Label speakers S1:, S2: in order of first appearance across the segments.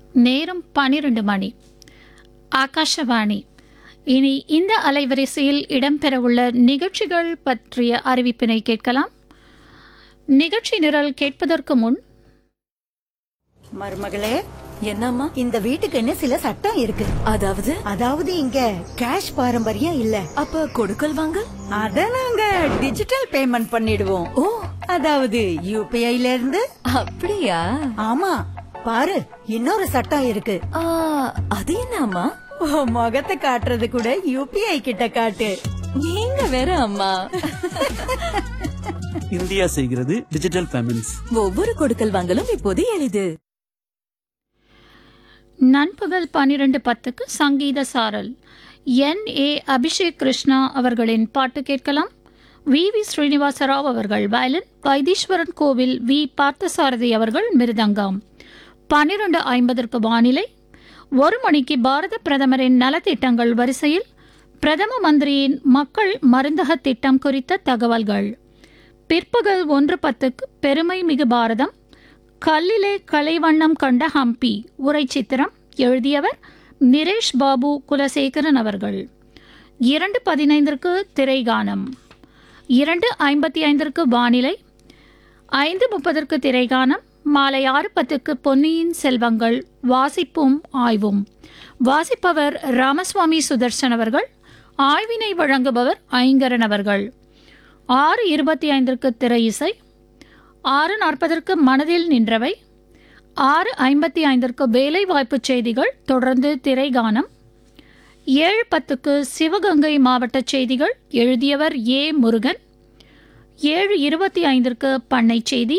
S1: நேரம் பனிரெண்டு மணி ஆகாஷவாணி இனி இந்த அலைவரிசையில் இடம்பெறவுள்ள நிகழ்ச்சிகள் பற்றிய அறிவிப்பினை கேட்கலாம் நிகழ்ச்சி நிரல் கேட்பதற்கு முன்
S2: மருமகளே
S3: என்னம்மா
S2: இந்த வீட்டுக்குன்னு சில சட்டம் இருக்கு
S3: அதாவது
S2: அதாவது இங்க கேஷ் பாரம்பரியம் இல்ல
S3: அப்ப கொடுக்கல் வாங்க
S2: அத நாங்க டிஜிட்டல் பேமெண்ட் பண்ணிடுவோம்
S3: ஓ
S2: அதாவது யூபிஐல இருந்து
S3: அப்படியா
S2: ஆமா பாரு இன்னொரு சட்டம் இருக்கு
S3: ஆ, அது என்னம்மா
S2: உன் முகத்தை காட்டுறது கூட யூபிஐ கிட்ட காட்டு
S3: நீங்க வேற அம்மா
S4: இந்தியா செய்கிறது டிஜிட்டல் பேமெண்ட்ஸ்
S3: ஒவ்வொரு கொடுக்கல் வாங்கலும் இப்போது எளிது
S1: நண்பகல் பனிரெண்டு பத்துக்கு சங்கீத சாரல் என் ஏ அபிஷேக் கிருஷ்ணா அவர்களின் பாட்டு கேட்கலாம் வி வி ஸ்ரீனிவாச ராவ் அவர்கள் வயலின் வைத்தீஸ்வரன் கோவில் வி பார்த்தசாரதி அவர்கள் மிருதங்கம் பன்னிரண்டு ஐம்பதற்கு வானிலை ஒரு மணிக்கு பாரத பிரதமரின் நலத்திட்டங்கள் வரிசையில் பிரதம மந்திரியின் மக்கள் மருந்தக திட்டம் குறித்த தகவல்கள் பிற்பகல் ஒன்று பத்துக்கு பெருமை மிகு பாரதம் கல்லிலே கலைவண்ணம் கண்ட ஹம்பி உரை சித்திரம் எழுதியவர் நிரேஷ் பாபு குலசேகரன் அவர்கள் இரண்டு பதினைந்திற்கு திரைகானம் இரண்டு ஐம்பத்தி ஐந்திற்கு வானிலை ஐந்து முப்பதற்கு திரைகானம் மாலை ஆறு பத்துக்கு பொன்னியின் செல்வங்கள் வாசிப்பும் ஆய்வும் வாசிப்பவர் ராமசுவாமி சுதர்சன் அவர்கள் ஆய்வினை வழங்குபவர் ஐங்கரன் அவர்கள் ஆறு இருபத்தி ஐந்திற்கு திரை இசை ஆறு நாற்பதற்கு மனதில் நின்றவை ஆறு ஐம்பத்தி ஐந்திற்கு வேலைவாய்ப்பு செய்திகள் தொடர்ந்து திரைகானம் ஏழு பத்துக்கு சிவகங்கை மாவட்ட செய்திகள் எழுதியவர் ஏ முருகன் ஏழு இருபத்தி ஐந்திற்கு பண்ணை செய்தி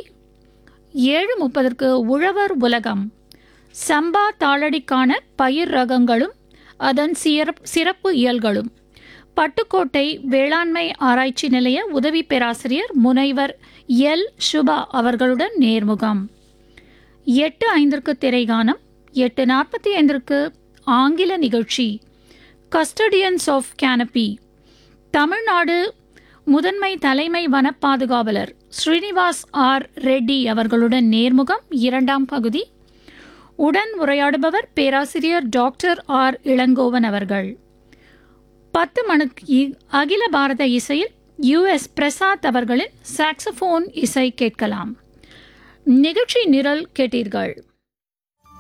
S1: ஏழு முப்பதற்கு உழவர் உலகம் சம்பா தாளடிக்கான பயிர் ரகங்களும் அதன் சிறப் சிறப்பு இயல்களும் பட்டுக்கோட்டை வேளாண்மை ஆராய்ச்சி நிலைய உதவி பேராசிரியர் முனைவர் எல் சுபா அவர்களுடன் நேர்முகம் எட்டு ஐந்திற்கு திரைகானம் எட்டு நாற்பத்தி ஐந்திற்கு ஆங்கில நிகழ்ச்சி கஸ்டடியன்ஸ் ஆஃப் கேனபி தமிழ்நாடு முதன்மை தலைமை வன பாதுகாவலர் ஸ்ரீனிவாஸ் ஆர் ரெட்டி அவர்களுடன் நேர்முகம் இரண்டாம் பகுதி உடன் உரையாடுபவர் பேராசிரியர் டாக்டர் ஆர் இளங்கோவன் அவர்கள் பத்து மணிக்கு அகில பாரத இசையில் யுஎஸ் பிரசாத் அவர்களின் சாக்ஸபோன் இசை கேட்கலாம் நிகழ்ச்சி நிரல் கேட்டீர்கள்